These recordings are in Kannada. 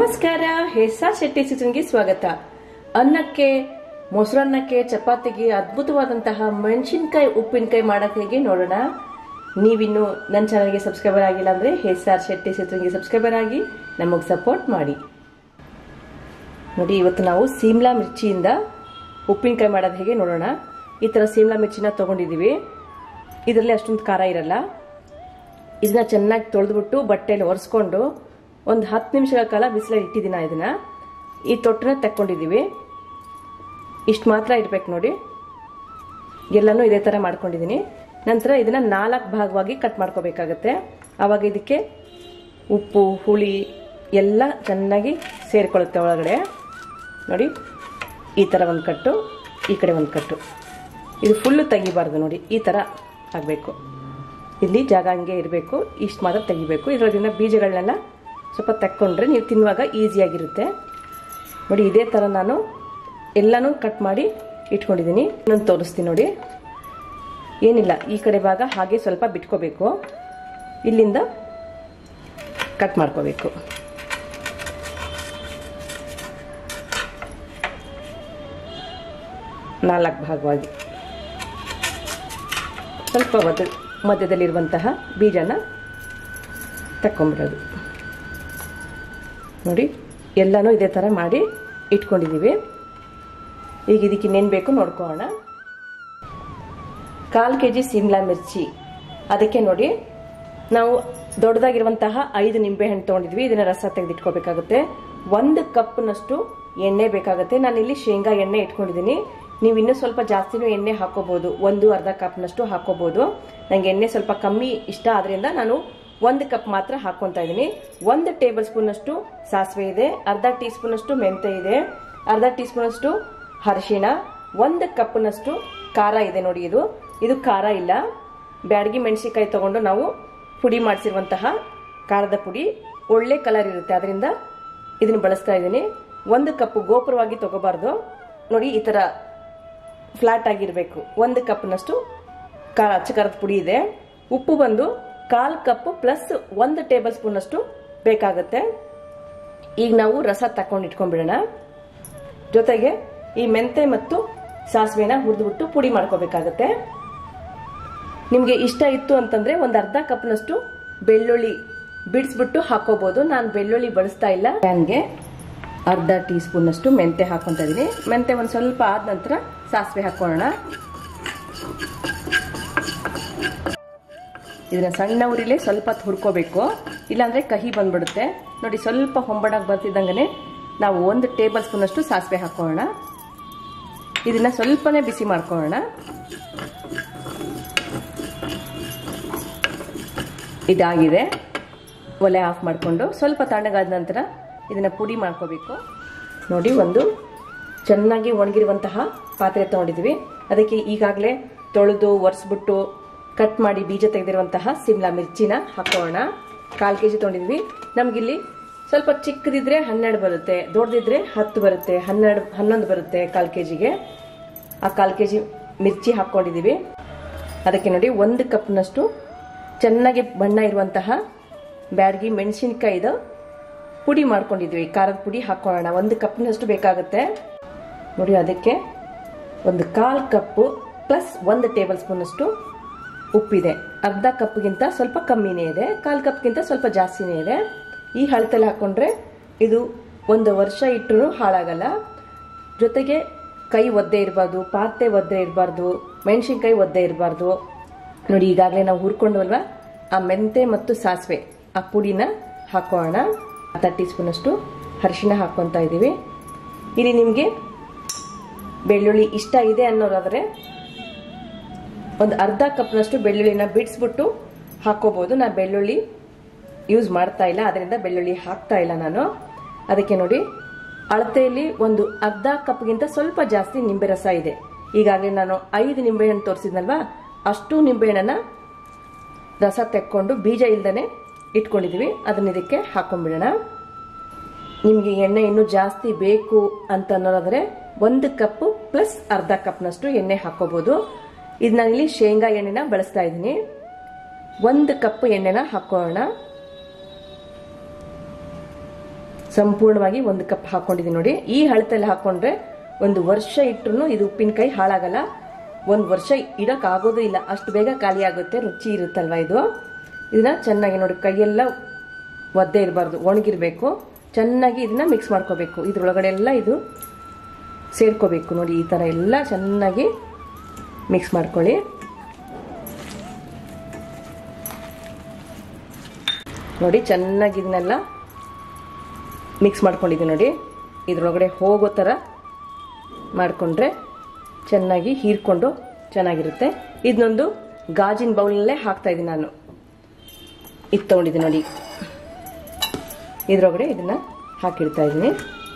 ನಮಸ್ಕಾರ ಹೆಸ ಶೆಟ್ಟಿ ಸೀಸನ್ಗೆ ಸ್ವಾಗತ ಅನ್ನಕ್ಕೆ ಮೊಸರನ್ನಕ್ಕೆ ಚಪಾತಿಗೆ ಅದ್ಭುತವಾದಂತಹ ಮೆಣಸಿನ್ಕಾಯಿ ಉಪ್ಪಿನಕಾಯಿ ಮಾಡೋಕೆ ಹೇಗೆ ನೋಡೋಣ ನೀವಿನ್ನು ನನ್ನ ಚಾನಲ್ಗೆ ಸಬ್ಸ್ಕ್ರೈಬರ್ ಆಗಿಲ್ಲ ಅಂದರೆ ಹೆಸಾರ್ ಶೆಟ್ಟಿ ಸೀಸನ್ಗೆ ಸಬ್ಸ್ಕ್ರೈಬರ್ ಆಗಿ ನಮಗೆ ಸಪೋರ್ಟ್ ಮಾಡಿ ನೋಡಿ ಇವತ್ತು ನಾವು ಸೀಮ್ಲಾ ಮಿರ್ಚಿಯಿಂದ ಉಪ್ಪಿನಕಾಯಿ ಮಾಡೋದು ಹೇಗೆ ನೋಡೋಣ ಈ ಥರ ಸೀಮ್ಲಾ ಮಿರ್ಚಿನ ತೊಗೊಂಡಿದ್ದೀವಿ ಇದರಲ್ಲಿ ಅಷ್ಟೊಂದು ಖಾರ ಇರಲ್ಲ ಇದನ್ನ ಚೆನ್ನಾಗಿ ತೊಳೆದ್ಬಿಟ್ಟು ಬಟ್ಟೆಯಲ್ಲಿ ಒರೆಸ್ಕೊಂಡು ಒಂದು ಹತ್ತು ನಿಮಿಷಗಳ ಕಾಲ ಬಿಸಿಲಲ್ಲಿ ಇಟ್ಟಿದ್ದೀನಿ ಇದನ್ನ ಈ ತೊಟ್ಟನ್ನ ತಕ್ಕೊಂಡಿದ್ದೀವಿ ಇಷ್ಟು ಮಾತ್ರ ಇರ್ಬೇಕು ನೋಡಿ ಎಲ್ಲನೂ ಇದೇ ಥರ ಮಾಡ್ಕೊಂಡಿದ್ದೀನಿ ನಂತರ ಇದನ್ನ ನಾಲ್ಕು ಭಾಗವಾಗಿ ಕಟ್ ಮಾಡ್ಕೋಬೇಕಾಗತ್ತೆ ಆವಾಗ ಇದಕ್ಕೆ ಉಪ್ಪು ಹುಳಿ ಎಲ್ಲ ಚೆನ್ನಾಗಿ ಸೇರಿಕೊಳ್ಳುತ್ತೆ ಒಳಗಡೆ ನೋಡಿ ಈ ಥರ ಒಂದು ಕಟ್ಟು ಈ ಕಡೆ ಒಂದು ಕಟ್ಟು ಇದು ಫುಲ್ಲು ತೆಗಿಬಾರ್ದು ನೋಡಿ ಈ ಥರ ಆಗಬೇಕು ಇಲ್ಲಿ ಜಾಗ ಹಂಗೆ ಇರಬೇಕು ಇಷ್ಟು ಮಾತ್ರ ತೆಗಿಬೇಕು ಇದರೊಳಗಿನ ಬೀಜಗಳನ್ನೆಲ್ಲ ಸ್ವಲ್ಪ ತಕ್ಕೊಂಡ್ರೆ ನೀವು ತಿನ್ನುವಾಗ ಈಸಿಯಾಗಿರುತ್ತೆ ನೋಡಿ ಇದೇ ಥರ ನಾನು ಎಲ್ಲನೂ ಕಟ್ ಮಾಡಿ ಇಟ್ಕೊಂಡಿದ್ದೀನಿ ಇನ್ನೊಂದು ತೋರಿಸ್ತೀನಿ ನೋಡಿ ಏನಿಲ್ಲ ಈ ಕಡೆ ಭಾಗ ಹಾಗೆ ಸ್ವಲ್ಪ ಬಿಟ್ಕೋಬೇಕು ಇಲ್ಲಿಂದ ಕಟ್ ಮಾಡ್ಕೋಬೇಕು ನಾಲ್ಕು ಭಾಗವಾಗಿ ಸ್ವಲ್ಪ ಮಧ್ಯ ಮಧ್ಯದಲ್ಲಿರುವಂತಹ ಬೀಜನ ತಕ್ಕೊಂಬಿಡೋದು ನೋಡಿ ಎಲ್ಲನೂ ಇದೇ ಥರ ಮಾಡಿ ಇಟ್ಕೊಂಡಿದ್ದೀವಿ ಈಗ ಇದಕ್ಕೆ ಇನ್ನೇನು ಬೇಕು ನೋಡ್ಕೊಳ್ಳೋಣ ಕಾಲು ಕೆ ಜಿ ಸಿಮ್ಲಾ ಮಿರ್ಚಿ ಅದಕ್ಕೆ ನೋಡಿ ನಾವು ದೊಡ್ಡದಾಗಿರುವಂತಹ ಐದು ನಿಂಬೆಹಣ್ಣು ತೊಗೊಂಡಿದ್ವಿ ಇದನ್ನ ರಸ ತೆಗೆದಿಟ್ಕೋಬೇಕಾಗುತ್ತೆ ಒಂದು ಕಪ್ನಷ್ಟು ಎಣ್ಣೆ ಬೇಕಾಗುತ್ತೆ ನಾನು ಇಲ್ಲಿ ಶೇಂಗಾ ಎಣ್ಣೆ ಇಟ್ಕೊಂಡಿದ್ದೀನಿ ನೀವು ಇನ್ನೂ ಸ್ವಲ್ಪ ಜಾಸ್ತಿನೂ ಎಣ್ಣೆ ಹಾಕೋಬಹುದು ಒಂದು ಅರ್ಧ ಕಪ್ನಷ್ಟು ಹಾಕೋಬಹುದು ನಂಗೆ ಎಣ್ಣೆ ಸ್ವಲ್ಪ ಕಮ್ಮಿ ಇಷ್ಟ ಆದ್ರಿಂದ ನಾನು ಒಂದು ಕಪ್ ಮಾತ್ರ ಹಾಕೊತಾ ಇದ್ದೀನಿ ಒಂದು ಟೇಬಲ್ ಸ್ಪೂನ್ ಅಷ್ಟು ಸಾಸಿವೆ ಇದೆ ಅರ್ಧ ಟೀ ಸ್ಪೂನ್ ಅಷ್ಟು ಮೆಂತೆ ಇದೆ ಅರ್ಧ ಟೀ ಸ್ಪೂನ್ ಅಷ್ಟು ಅರಿಶಿಣ ಒಂದು ಕಪ್ನಷ್ಟು ಖಾರ ಇದೆ ನೋಡಿ ಇದು ಇದು ಖಾರ ಇಲ್ಲ ಬ್ಯಾಡಗಿ ಮೆಣಸಿಕಾಯಿ ತಗೊಂಡು ನಾವು ಪುಡಿ ಮಾಡಿಸಿರುವಂತಹ ಖಾರದ ಪುಡಿ ಒಳ್ಳೆ ಕಲರ್ ಇರುತ್ತೆ ಅದರಿಂದ ಇದನ್ನು ಬಳಸ್ತಾ ಇದ್ದೀನಿ ಒಂದು ಕಪ್ ಗೋಪುರವಾಗಿ ತಗೋಬಾರ್ದು ನೋಡಿ ಈ ಥರ ಫ್ಲಾಟ್ ಆಗಿರಬೇಕು ಒಂದು ಕಪ್ನಷ್ಟು ಖಾರ ಅಚ್ಚ ಖಾರದ ಪುಡಿ ಇದೆ ಉಪ್ಪು ಬಂದು ಕಾಲ್ ಕಪ್ ಪ್ಲಸ್ ಒಂದು ಟೇಬಲ್ ಸ್ಪೂನ್ ಅಷ್ಟು ಬೇಕಾಗುತ್ತೆ ಈಗ ನಾವು ರಸ ತಕೊಂಡು ಇಟ್ಕೊಂಡ್ಬಿಡೋಣ ಜೊತೆಗೆ ಈ ಮೆಂತೆ ಮತ್ತು ಸಾಸಿವೆನ ಹುರಿದ್ಬಿಟ್ಟು ಪುಡಿ ಮಾಡ್ಕೋಬೇಕಾಗತ್ತೆ ನಿಮಗೆ ಇಷ್ಟ ಇತ್ತು ಅಂತಂದ್ರೆ ಒಂದು ಅರ್ಧ ಕಪ್ನಷ್ಟು ಬೆಳ್ಳುಳ್ಳಿ ಬಿಡಿಸ್ಬಿಟ್ಟು ಹಾಕೋಬಹುದು ನಾನು ಬೆಳ್ಳುಳ್ಳಿ ಬಳಸ್ತಾ ಇಲ್ಲ ಪ್ಯಾನ್ಗೆ ಅರ್ಧ ಟೀ ಸ್ಪೂನ್ ಅಷ್ಟು ಮೆಂತೆ ಹಾಕೊಂತ ಇದೀನಿ ಮೆಂತೆ ಒಂದು ಸ್ವಲ್ಪ ಆದ ನಂತರ ಸಾಸಿವೆ ಹಾಕೊಳ್ಳೋಣ ಇದನ್ನ ಸಣ್ಣ ಉರಿಲೇ ಸ್ವಲ್ಪ ಹುರ್ಕೋಬೇಕು ಇಲ್ಲಾಂದ್ರೆ ಕಹಿ ಬಂದ್ಬಿಡುತ್ತೆ ನೋಡಿ ಸ್ವಲ್ಪ ಹೊಂಬಡಾಗಿ ಬರ್ತಿದ್ದಂಗೆ ನಾವು ಒಂದು ಟೇಬಲ್ ಸ್ಪೂನ್ ಅಷ್ಟು ಸಾಸಿವೆ ಹಾಕೋಣ ಇದನ್ನ ಸ್ವಲ್ಪನೇ ಬಿಸಿ ಮಾಡ್ಕೊಳ್ಳೋಣ ಇದಾಗಿದೆ ಒಲೆ ಆಫ್ ಮಾಡಿಕೊಂಡು ಸ್ವಲ್ಪ ತಣ್ಣಗಾದ ನಂತರ ಇದನ್ನ ಪುಡಿ ಮಾಡ್ಕೋಬೇಕು ನೋಡಿ ಒಂದು ಚೆನ್ನಾಗಿ ಒಣಗಿರುವಂತಹ ಪಾತ್ರೆ ತಗೊಂಡಿದ್ವಿ ಅದಕ್ಕೆ ಈಗಾಗಲೇ ತೊಳೆದು ಒರೆಸ್ಬಿಟ್ಟು ಕಟ್ ಮಾಡಿ ಬೀಜ ತೆಗೆದಿರುವಂತಹ ಸಿಮ್ಲಾ ಮಿರ್ಚಿನ ಹಾಕೋಣ ಕಾಲು ಕೆ ಜಿ ತೊಗೊಂಡಿದ್ವಿ ನಮಗಿಲ್ಲಿ ಸ್ವಲ್ಪ ಚಿಕ್ಕದಿದ್ರೆ ಹನ್ನೆರಡು ಬರುತ್ತೆ ದೊಡ್ಡದಿದ್ರೆ ಹತ್ತು ಬರುತ್ತೆ ಹನ್ನೆರಡು ಹನ್ನೊಂದು ಬರುತ್ತೆ ಕಾಲು ಕೆ ಜಿಗೆ ಆ ಕಾಲು ಕೆ ಜಿ ಮಿರ್ಚಿ ಹಾಕ್ಕೊಂಡಿದ್ದೀವಿ ಅದಕ್ಕೆ ನೋಡಿ ಒಂದು ಕಪ್ನಷ್ಟು ಚೆನ್ನಾಗಿ ಬಣ್ಣ ಇರುವಂತಹ ಬ್ಯಾಡಗಿ ಮೆಣಸಿನ್ಕಾಯಿದು ಪುಡಿ ಮಾಡ್ಕೊಂಡಿದ್ವಿ ಖಾರದ ಪುಡಿ ಹಾಕೊಳ್ಳೋಣ ಒಂದು ಕಪ್ನಷ್ಟು ಬೇಕಾಗುತ್ತೆ ನೋಡಿ ಅದಕ್ಕೆ ಒಂದು ಕಾಲು ಕಪ್ಪು ಪ್ಲಸ್ ಒಂದು ಟೇಬಲ್ ಸ್ಪೂನಷ್ಟು ಉಪ್ಪಿದೆ ಅರ್ಧ ಕಪ್ಗಿಂತ ಸ್ವಲ್ಪ ಕಮ್ಮಿನೇ ಇದೆ ಕಾಲು ಕಪ್ಗಿಂತ ಸ್ವಲ್ಪ ಜಾಸ್ತಿನೇ ಇದೆ ಈ ಹಳತೆಲ್ಲ ಹಾಕೊಂಡ್ರೆ ಇದು ಒಂದು ವರ್ಷ ಇಟ್ಟರು ಹಾಳಾಗಲ್ಲ ಜೊತೆಗೆ ಕೈ ಒದ್ದೆ ಇರಬಾರ್ದು ಪಾತ್ರೆ ಒದ್ದೆ ಇರಬಾರ್ದು ಮೆಣಸಿನ್ಕಾಯಿ ಒದ್ದೆ ಇರಬಾರ್ದು ನೋಡಿ ಈಗಾಗಲೇ ನಾವು ಹುರ್ಕೊಂಡ್ವಲ್ವ ಆ ಮೆಂತೆ ಮತ್ತು ಸಾಸಿವೆ ಆ ಪುಡಿನ ಹಾಕೋಣ ಅರ್ಧ ಟೀ ಸ್ಪೂನಷ್ಟು ಅರಿಶಿನ ಹಾಕ್ಕೊತಾ ಇದ್ದೀವಿ ಇಲ್ಲಿ ನಿಮಗೆ ಬೆಳ್ಳುಳ್ಳಿ ಇಷ್ಟ ಇದೆ ಅನ್ನೋದಾದರೆ ಒಂದು ಅರ್ಧ ಕಪ್ನಷ್ಟು ಬೆಳ್ಳುಳ್ಳಿನ ಬಿಡಿಸ್ಬಿಟ್ಟು ಹಾಕೋಬಹುದು ನಾನು ಬೆಳ್ಳುಳ್ಳಿ ಯೂಸ್ ಮಾಡ್ತಾ ಇಲ್ಲ ಅದರಿಂದ ಬೆಳ್ಳುಳ್ಳಿ ಹಾಕ್ತಾ ಇಲ್ಲ ನಾನು ಅದಕ್ಕೆ ನೋಡಿ ಅಳತೆಯಲ್ಲಿ ಒಂದು ಅರ್ಧ ಕಪ್ಗಿಂತ ಸ್ವಲ್ಪ ಜಾಸ್ತಿ ನಿಂಬೆ ರಸ ಇದೆ ಈಗಾಗಲೇ ನಾನು ಐದು ನಿಂಬೆಹಣ್ಣು ತೋರಿಸಿದ್ನಲ್ವಾ ಅಷ್ಟು ನಿಂಬೆಹಣ್ಣನ್ನ ರಸ ತೆಕ್ಕೊಂಡು ಬೀಜ ಇಲ್ದೇ ಇಟ್ಕೊಂಡಿದ್ದೀವಿ ಅದನ್ನ ಇದಕ್ಕೆ ಹಾಕೊಂಡ್ಬಿಡೋಣ ನಿಮಗೆ ಎಣ್ಣೆ ಇನ್ನೂ ಜಾಸ್ತಿ ಬೇಕು ಅಂತ ಅನ್ನೋದಾದ್ರೆ ಒಂದು ಕಪ್ ಪ್ಲಸ್ ಅರ್ಧ ಕಪ್ನಷ್ಟು ಎಣ್ಣೆ ಹಾಕೋಬಹುದು ಇದು ನಾನಿಲ್ಲಿ ಶೇಂಗಾ ಎಣ್ಣೆನ ಬಳಸ್ತಾ ಇದ್ದೀನಿ ಒಂದು ಕಪ್ ಎಣ್ಣೆನ ಹಾಕೋಣ ಸಂಪೂರ್ಣವಾಗಿ ಒಂದು ಕಪ್ ಹಾಕೊಂಡಿದ್ದೀನಿ ನೋಡಿ ಈ ಹಳತೆಲ್ಲ ಹಾಕೊಂಡ್ರೆ ಒಂದು ವರ್ಷ ಇಟ್ಟರು ಇದು ಉಪ್ಪಿನಕಾಯಿ ಹಾಳಾಗಲ್ಲ ಒಂದು ವರ್ಷ ಇಡಕ್ ಆಗೋದು ಇಲ್ಲ ಅಷ್ಟು ಬೇಗ ಖಾಲಿ ಆಗುತ್ತೆ ರುಚಿ ಇರುತ್ತಲ್ವಾ ಇದು ಇದನ್ನ ಚೆನ್ನಾಗಿ ನೋಡಿ ಕೈಯೆಲ್ಲ ಒದ್ದೆ ಇರಬಾರ್ದು ಒಣಗಿರ್ಬೇಕು ಚೆನ್ನಾಗಿ ಇದನ್ನ ಮಿಕ್ಸ್ ಮಾಡ್ಕೋಬೇಕು ಇದ್ರೊಳಗಡೆ ಎಲ್ಲ ಇದು ಸೇರ್ಕೋಬೇಕು ನೋಡಿ ಈ ಥರ ಎಲ್ಲ ಚೆನ್ನಾಗಿ ಮಿಕ್ಸ್ ಮಾಡ್ಕೊಳ್ಳಿ ನೋಡಿ ಚೆನ್ನಾಗಿ ಇದನ್ನೆಲ್ಲ ಮಿಕ್ಸ್ ಮಾಡ್ಕೊಂಡಿದ್ದೀನಿ ನೋಡಿ ಇದ್ರೊಳಗಡೆ ಹೋಗೋ ಥರ ಮಾಡಿಕೊಂಡ್ರೆ ಚೆನ್ನಾಗಿ ಹೀರ್ಕೊಂಡು ಚೆನ್ನಾಗಿರುತ್ತೆ ಇದನ್ನೊಂದು ಗಾಜಿನ ಬೌಲಲ್ಲೇ ಹಾಕ್ತಾ ಇದ್ದೀನಿ ನಾನು ಇದು ತೊಗೊಂಡಿದ್ದೀನಿ ನೋಡಿ ಇದ್ರೊಳಗಡೆ ಇದನ್ನ ಹಾಕಿಡ್ತಾ ಇದ್ದೀನಿ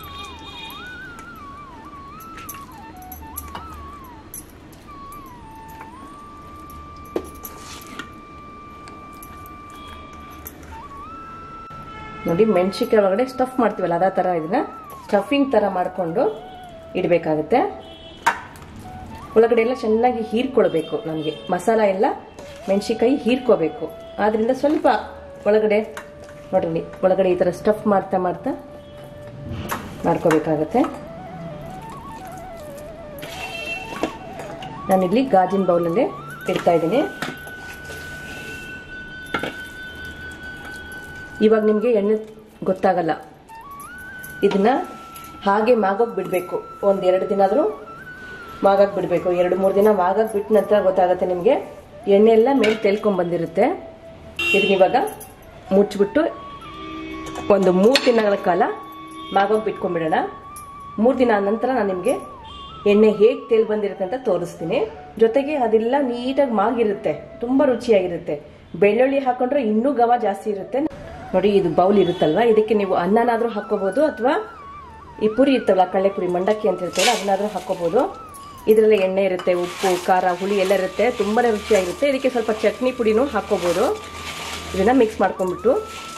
ನೋಡಿ ಮೆಣಸಿಕಾಯಿ ಒಳಗಡೆ ಸ್ಟಫ್ ಮಾಡ್ತೀವಲ್ಲ ಅದೇ ಥರ ಇದನ್ನ ಸ್ಟಫಿಂಗ್ ಥರ ಮಾಡಿಕೊಂಡು ಇಡಬೇಕಾಗುತ್ತೆ ಒಳಗಡೆ ಎಲ್ಲ ಚೆನ್ನಾಗಿ ಹೀರ್ಕೊಳ್ಬೇಕು ನಮಗೆ ಮಸಾಲ ಎಲ್ಲ ಮೆಣಸಿಕಾಯಿ ಹೀರ್ಕೋಬೇಕು ಆದ್ರಿಂದ ಸ್ವಲ್ಪ ಒಳಗಡೆ ನೋಡ್ರಿ ಒಳಗಡೆ ಈ ಥರ ಸ್ಟಫ್ ಮಾಡ್ತಾ ಮಾಡ್ತಾ ಮಾಡ್ಕೋಬೇಕಾಗತ್ತೆ ನಾನಿಲ್ಲಿ ಗಾಜಿನ ಬೌಲಲ್ಲಿ ಇಡ್ತಾ ಇದ್ದೀನಿ ಇವಾಗ ನಿಮಗೆ ಎಣ್ಣೆ ಗೊತ್ತಾಗಲ್ಲ ಇದನ್ನ ಹಾಗೆ ಮಾಗೋಗಿ ಬಿಡಬೇಕು ಒಂದು ಎರಡು ದಿನ ಆದರೂ ಮಾಗಕ್ಕೆ ಬಿಡಬೇಕು ಎರಡು ಮೂರು ದಿನ ಮಾಗಕ್ಕೆ ಬಿಟ್ಟ ನಂತರ ಗೊತ್ತಾಗುತ್ತೆ ನಿಮಗೆ ಎಣ್ಣೆ ಎಲ್ಲ ಮೇಲೆ ತೆಲ್ಕೊಂಡ್ ಬಂದಿರುತ್ತೆ ಇದನ್ನ ಇವಾಗ ಮುಚ್ಚಿಬಿಟ್ಟು ಒಂದು ಮೂರು ದಿನಗಳ ಕಾಲ ಮಾಗೋಗಿ ಬಿಟ್ಕೊಂಡ್ಬಿಡೋಣ ಮೂರು ದಿನ ನಂತರ ನಾನು ನಿಮಗೆ ಎಣ್ಣೆ ಹೇಗೆ ತೇಲ್ ಬಂದಿರುತ್ತೆ ಅಂತ ತೋರಿಸ್ತೀನಿ ಜೊತೆಗೆ ಅದೆಲ್ಲ ನೀಟಾಗಿ ಮಾಗಿರುತ್ತೆ ತುಂಬ ರುಚಿಯಾಗಿರುತ್ತೆ ಬೆಳ್ಳುಳ್ಳಿ ಹಾಕೊಂಡ್ರೆ ಇನ್ನೂ ಗವ ಜಾಸ್ತಿ ಇರುತ್ತೆ ನೋಡಿ ಇದು ಬೌಲ್ ಇರುತ್ತಲ್ವಾ ಇದಕ್ಕೆ ನೀವು ಅನ್ನನಾದ್ರೂ ಹಾಕೋಬಹುದು ಅಥವಾ ಈ ಪುರಿ ಇರ್ತವಲ್ಲ ಕಳ್ಳೆ ಪುರಿ ಮಂಡಕ್ಕಿ ಅಂತ ಇರ್ತವಲ್ಲ ಅದನ್ನಾದ್ರೂ ಹಾಕೋಬಹುದು ಇದರಲ್ಲಿ ಎಣ್ಣೆ ಇರುತ್ತೆ ಉಪ್ಪು ಖಾರ ಹುಳಿ ಎಲ್ಲ ಇರುತ್ತೆ ತುಂಬಾನೇ ರುಚಿಯಾಗಿರುತ್ತೆ ಇದಕ್ಕೆ ಸ್ವಲ್ಪ ಚಟ್ನಿ ಪುಡಿನೂ ಹಾಕೋಬಹುದು ಇದನ್ನ ಮಿಕ್ಸ್ ಮಾಡ್ಕೊಂಡ್ಬಿಟ್ಟು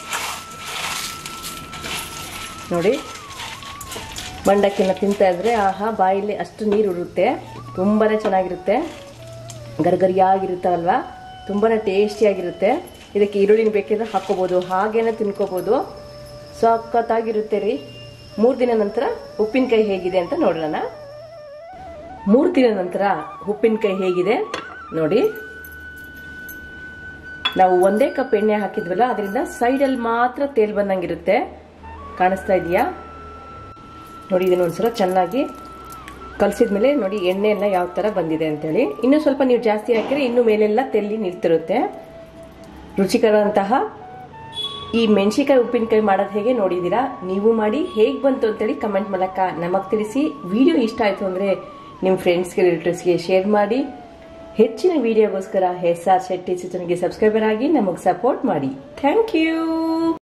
ನೋಡಿ ಮಂಡಕ್ಕಿನ ತಿಂತಾ ಇದ್ರೆ ಆಹಾ ಬಾಯಲ್ಲಿ ಅಷ್ಟು ನೀರು ಇರುತ್ತೆ ತುಂಬಾನೇ ಚೆನ್ನಾಗಿರುತ್ತೆ ಗರ್ಗರಿಯಾಗಿರುತ್ತಲ್ವಾ ತುಂಬಾನೇ ಟೇಸ್ಟಿಯಾಗಿರುತ್ತೆ ಇದಕ್ಕೆ ಈರುಳ್ಳಿನ ಬೇಕಿದ್ರೆ ಹಾಕೋಬಹುದು ಹಾಗೇನೆ ತಿನ್ಕೋಬಹುದು ಸಖತ್ತಾಗಿರುತ್ತೆ ರೀ ಮೂರು ದಿನ ನಂತರ ಉಪ್ಪಿನಕಾಯಿ ಹೇಗಿದೆ ಅಂತ ನೋಡೋಣ ಮೂರು ದಿನ ನಂತರ ಉಪ್ಪಿನಕಾಯಿ ಹೇಗಿದೆ ನೋಡಿ ನಾವು ಒಂದೇ ಕಪ್ ಎಣ್ಣೆ ಹಾಕಿದ್ವಲ್ಲ ಅದರಿಂದ ಸೈಡಲ್ಲಿ ಮಾತ್ರ ತೇಲ್ ಬಂದಂಗಿರುತ್ತೆ ಕಾಣಿಸ್ತಾ ಇದೆಯಾ ನೋಡಿ ಇದನ್ನ ಒಂದ್ಸಲ ಚೆನ್ನಾಗಿ ಕಲಸಿದ್ಮೇಲೆ ನೋಡಿ ಎಣ್ಣೆ ಎಲ್ಲ ಯಾವ ಥರ ಬಂದಿದೆ ಅಂತೇಳಿ ಇನ್ನೂ ಸ್ವಲ್ಪ ನೀವು ಜಾಸ್ತಿ ಹಾಕಿದ್ರೆ ಇನ್ನೂ ಮೇಲೆಲ್ಲ ತೆಲ್ಲಿ ನಿಲ್ತಿರುತ್ತೆ ರುಚಿಕರದಂತಹ ಈ ಮೆಣಸಿಕಾಯಿ ಉಪ್ಪಿನಕಾಯಿ ಮಾಡೋದು ಹೇಗೆ ನೋಡಿದ್ದೀರಾ ನೀವು ಮಾಡಿ ಹೇಗೆ ಬಂತು ಅಂತೇಳಿ ಕಮೆಂಟ್ ಮೂಲಕ ನಮಗೆ ತಿಳಿಸಿ ವಿಡಿಯೋ ಇಷ್ಟ ಆಯಿತು ಅಂದರೆ ನಿಮ್ಮ ಫ್ರೆಂಡ್ಸ್ಗೆ ರಿಲೇಟಿವ್ಸ್ಗೆ ಶೇರ್ ಮಾಡಿ ಹೆಚ್ಚಿನ ವಿಡಿಯೋಗೋಸ್ಕರ ಎಸ್ ಆರ್ ಶೆಟ್ಟಿ ಚಾನಲ್ಗೆ ಸಬ್ಸ್ಕ್ರೈಬರ್ ಆಗಿ ನಮಗೆ ಸಪೋರ್ಟ್ ಮಾಡಿ ಥ್ಯಾಂಕ್ ಯು